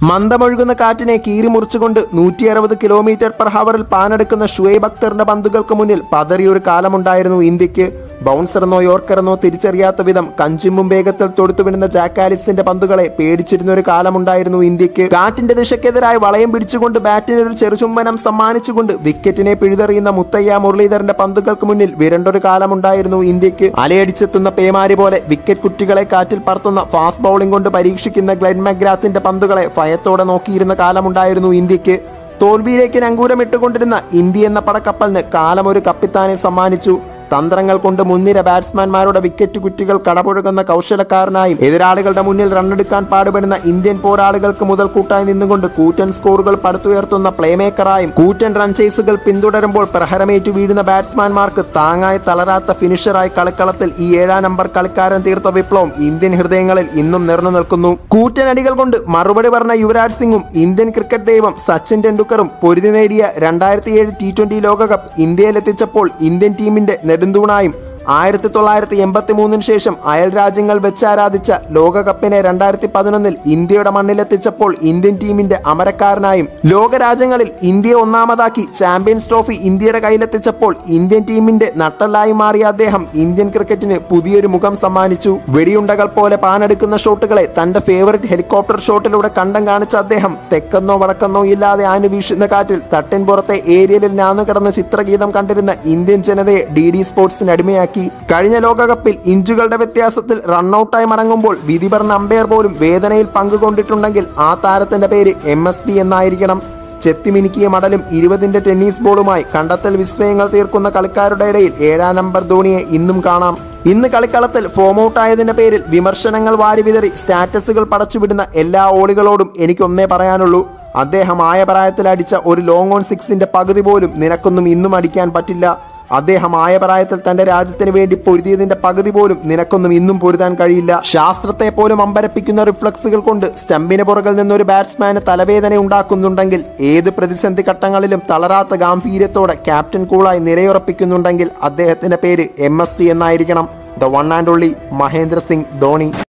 മന്ദമൊഴുകുന്ന കാറ്റിനെ കീറിമുറിച്ചുകൊണ്ട് നൂറ്റി അറുപത് കിലോമീറ്റർ പെർ ഹവറിൽ പാനെടുക്കുന്ന ഷുവേബ് അക്തറിന്റെ പന്തുകൾക്ക് മുന്നിൽ പതറിയൊരു കാലമുണ്ടായിരുന്നു ഇന്ത്യക്ക് ബൗൺസറെന്നോ യോർക്കറെന്നോ തിരിച്ചറിയാത്ത വിധം കഞ്ചിമ്മും വേഗത്തിൽ തൊടുത്തുവിടുന്ന ജാക്കാലിസിന്റെ പന്തുകളെ പേടിച്ചിരുന്ന ഒരു കാലമുണ്ടായിരുന്നു ഇന്ത്യക്ക് കാറ്റിന്റെ ദിശയ്ക്കെതിരായി വളയം പിടിച്ചുകൊണ്ട് ബാറ്റിന് ഒരു ചെറുചുംബനം സമ്മാനിച്ചുകൊണ്ട് വിക്കറ്റിനെ പിഴുതെറിയുന്ന മുത്തയ്യ മുരളീധരന്റെ പന്തുകൾക്ക് മുന്നിൽ വിരണ്ടൊരു കാലമുണ്ടായിരുന്നു ഇന്ത്യക്ക് അലയടിച്ചെത്തുന്ന പേമാരി പോലെ വിക്കറ്റ് കുറ്റികളെ കാറ്റിൽ പറത്തുന്ന ഫാസ്റ്റ് ബൗളിംഗ് കൊണ്ട് പരീക്ഷിക്കുന്ന ഗ്ലെൻ മഗ്രാത്തിന്റെ പന്തുകളെ ഭയത്തോടെ നോക്കിയിരുന്ന കാലമുണ്ടായിരുന്നു ഇന്ത്യക്ക് തോൽവിയിലേക്ക് നങ്കൂരമിട്ടുകൊണ്ടിരുന്ന ഇന്ത്യ എന്ന പടക്കപ്പലിന് കാലം ഒരു കപ്പിത്താനെ സമ്മാനിച്ചു തന്ത്രങ്ങൾ കൊണ്ട് മുൻനിര ബാറ്റ്സ്മാൻമാരുടെ വിക്കറ്റ് കുറ്റികൾ കടപുഴകുന്ന കൗശലക്കാരനായും എതിരാളികളുടെ മുന്നിൽ റണ്ണെടുക്കാൻ പാടുപെടുന്ന ഇന്ത്യൻ പോരാളികൾക്ക് മുതൽക്കൂട്ടായി നിന്നുകൊണ്ട് കൂറ്റൻ സ്കോറുകൾ പടുത്തുയർത്തുന്ന പ്ലേമേക്കറായും കൂറ്റൻ റൺ ചേസുകൾ പിന്തുടരുമ്പോൾ പ്രഹരമേറ്റു വീഴുന്ന ബാറ്റ്സ്മാൻമാർക്ക് താങ്ങായി തളരാത്ത ഫിനിഷറായി കളിക്കളത്തിൽ ഈ ഏഴാം നമ്പർ കളിക്കാരൻ തീർത്ത വിപ്ലവം ഇന്ത്യൻ ഹൃദയങ്ങളിൽ ഇന്നും നിറഞ്ഞു നിൽക്കുന്നു കൂറ്റൻ അടികൾ കൊണ്ട് മറുപടി പറഞ്ഞ യുവരാജ് സിംഗും ഇന്ത്യൻ ക്രിക്കറ്റ് ദൈവം സച്ചിൻ ടെണ്ടുൽക്കറും പൊരുതി നേടിയ രണ്ടായിരത്തി ഏഴ് ടി ട്വന്റി ലോകകപ്പ് ഇന്ത്യയിലെത്തിച്ചപ്പോൾ ഇന്ത്യൻ ടീമിന്റെ നെടുന്തൂണായും ആയിരത്തി തൊള്ളായിരത്തി എൺപത്തി മൂന്നിന് ശേഷം അയൽ രാജ്യങ്ങൾ വെച്ചാരാധിച്ച ലോകകപ്പിനെ രണ്ടായിരത്തി പതിനൊന്നിൽ ഇന്ത്യയുടെ മണ്ണിലെത്തിച്ചപ്പോൾ ഇന്ത്യൻ ടീമിന്റെ അമരക്കാരനായും ലോകരാജ്യങ്ങളിൽ ഇന്ത്യയെ ഒന്നാമതാക്കി ചാമ്പ്യൻസ് ട്രോഫി ഇന്ത്യയുടെ കയ്യിലെത്തിച്ചപ്പോൾ ഇന്ത്യൻ ടീമിന്റെ നട്ടലായി മാറിയ അദ്ദേഹം ഇന്ത്യൻ ക്രിക്കറ്റിന് പുതിയൊരു മുഖം സമ്മാനിച്ചു വെടിയുണ്ടകൾ പോലെ പാനെടുക്കുന്ന ഷോട്ടുകളെ തന്റെ ഫേവററ്റ് ഹെലികോപ്റ്റർ ഷോട്ടിലൂടെ കണ്ടം കാണിച്ച അദ്ദേഹം തെക്കെന്നോ വടക്കെന്നോ ഇല്ലാതെ ആഞ്ഞു വീശുന്ന കാറ്റിൽ തട്ടിൻ പുറത്തെ ഏരിയലിൽ നാന്നു കിടന്ന ചിത്രഗീതം കണ്ടിരുന്ന ഇന്ത്യൻ ജനതയെ ഡി ഡി സ്പോർട്സിന് അടിമയാക്കി കഴിഞ്ഞ ലോകകപ്പിൽ ഇഞ്ചുകളുടെ വ്യത്യാസത്തിൽ റണ്ണൌട്ടായി മടങ്ങുമ്പോൾ വിധി പറഞ്ഞ അമ്പയർ പോലും വേദനയിൽ പങ്കുകൊണ്ടിട്ടുണ്ടെങ്കിൽ ആ താരത്തിന്റെ പേര് എം എസ് ഡി എന്നായിരിക്കണം ചെത്തിമിനുക്കിയ മടലും ഇരുപതിന്റെ ടെന്നീസ് ബോളുമായി കണ്ടെത്തൽ വിസ്മയങ്ങൾ തീർക്കുന്ന കളിക്കാരുടെ ഇടയിൽ ഏഴാം നമ്പർ ധോണിയെ ഇന്നും കാണാം ഇന്ന് കളിക്കളത്തിൽ ഫോം ഔട്ട് ആയതിന്റെ പേരിൽ വിമർശനങ്ങൾ വാരിവിതറി സ്റ്റാറ്റസുകൾ പടച്ചുവിടുന്ന എല്ലാ ഓളികളോടും എനിക്കൊന്നേ പറയാനുള്ളൂ അദ്ദേഹം ആയ പ്രായത്തിൽ അടിച്ച ഒരു ലോങ് ഓൺ സിക്സിന്റെ പകുതി പോലും നിനക്കൊന്നും ഇന്നും അടിക്കാൻ പറ്റില്ല അദ്ദേഹം ആയ പ്രായത്തിൽ തന്റെ രാജ്യത്തിന് വേണ്ടി പൊരുതിയതിന്റെ പകുതി പോലും നിനക്കൊന്നും ഇന്നും പൊരുതാൻ കഴിയില്ല ശാസ്ത്രത്തെ പോലും അമ്പരപ്പിക്കുന്ന റിഫ്ലക്സുകൾ കൊണ്ട് സ്റ്റമ്പിന് പുറകിൽ നിന്നൊരു ബാറ്റ്സ്മാന് തലവേദന ഉണ്ടാക്കുന്നുണ്ടെങ്കിൽ ഏത് പ്രതിസന്ധി ഘട്ടങ്ങളിലും തളരാത്ത ഗാംഭീര്യത്തോടെ ക്യാപ്റ്റൻ കൂളായി നിലയുറപ്പിക്കുന്നുണ്ടെങ്കിൽ അദ്ദേഹത്തിന്റെ പേര് എം എസ് ടി എന്നായിരിക്കണം the one and only Mahendra Singh Dhoni